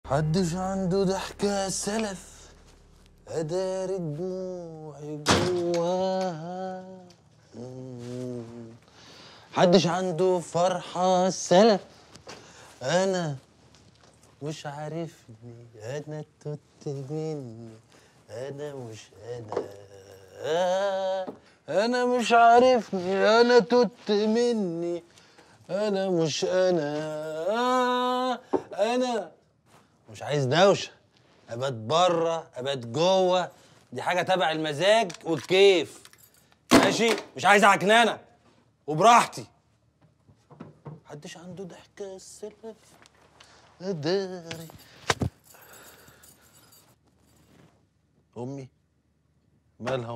حدش عنده ضحكة سلف أداري دموعي جواها مم. حدش عنده فرحة سلف أنا مش عارفني أنا توت مني أنا مش أنا أنا مش عارفني أنا توت مني أنا مش أنا أنا مش عايز دوشة أبات بره أبات جوه دي حاجة تبع المزاج والكيف ماشي مش عايز عكنانة وبراحتي محدش عنده ضحكة السلف أداري أمي مالها